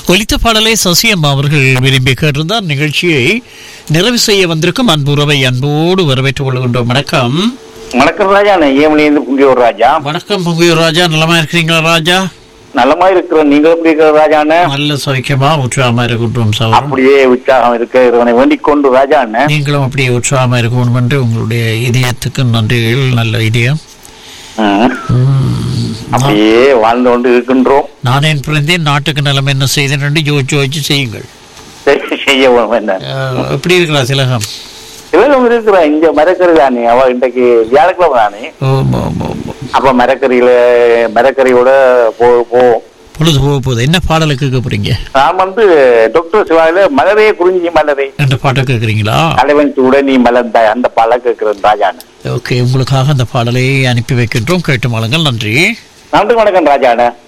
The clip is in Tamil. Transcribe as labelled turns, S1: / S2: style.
S1: ஒலித்த பாடலை சசியம்மா அவர்கள் விரும்பி கேட்டிருந்தார் நிகழ்ச்சியை நிறைவு செய்ய வந்திருக்கும் அன்புறவை அன்போடு வரவேற்றுக் கொள்கின்றோம் வணக்கம்
S2: வணக்கம் ராஜா நான் ஏமலிருந்து புங்கியூர் ராஜா
S1: வணக்கம் பொங்கியூர் ராஜா நலமா இருக்கிறீங்களா ராஜா
S2: நலமா இருக்கிறோம் நீங்க எப்படி இருக்கிற ராஜான்னு
S1: நல்ல சௌக்கியமா உற்சாகமா இருக்கின்றோம் சகோதரன்
S2: அப்படியே உற்சாகம் இருக்க இறைவனை வேண்டிக் கொண்டு ராஜான்னு
S1: நீங்களும் அப்படியே உற்சாகமா இருக்கணும் என்று உங்களுடைய இதயத்துக்கு நன்றிகள் நல்ல இதயம்
S2: ம். அப்படியே வாழ்ந்து கொண்டு இருக்கின்றோம்
S1: நான் என் பிறந்தேன் நாட்டுக்கு நலம் என்ன செய்தேன் என்று யோசிச்சு யோசிச்சு செய்யுங்கள்
S2: சரி, செய்ய வேணும் என்ன
S1: அஹ், எப்படி இருக்கிறா திலகம்
S2: இவரும் இருக்கிற இங்க மரக்கறி தானே அவ இன்றைக்கு வியாழக்கிழமை தானே
S1: ஓம், ஓம், ஓம்.
S2: அப்ப மரக்கறியில மரக்கறியோட போ போவோம்
S1: பொழுது போக போகுது என்ன பாடலை கேட்க போறீங்க
S2: நான் வந்து டாக்டர் சிவாயில மலரே குறிஞ்சி மலரே
S1: என்ற பாட்டை கேட்குறீங்களா
S2: தலைவன் சூட நீ மலர்ந்தாய் அந்த பால கேட்கிறேன் ராஜான்னு
S1: ஓகே உங்களுக்காக அந்த பாடலை அனுப்பி வைக்கின்றோம் கேட்டு மாளுங்கள் நன்றி
S2: நன்றி வணக்கம் ராஜாண்ணே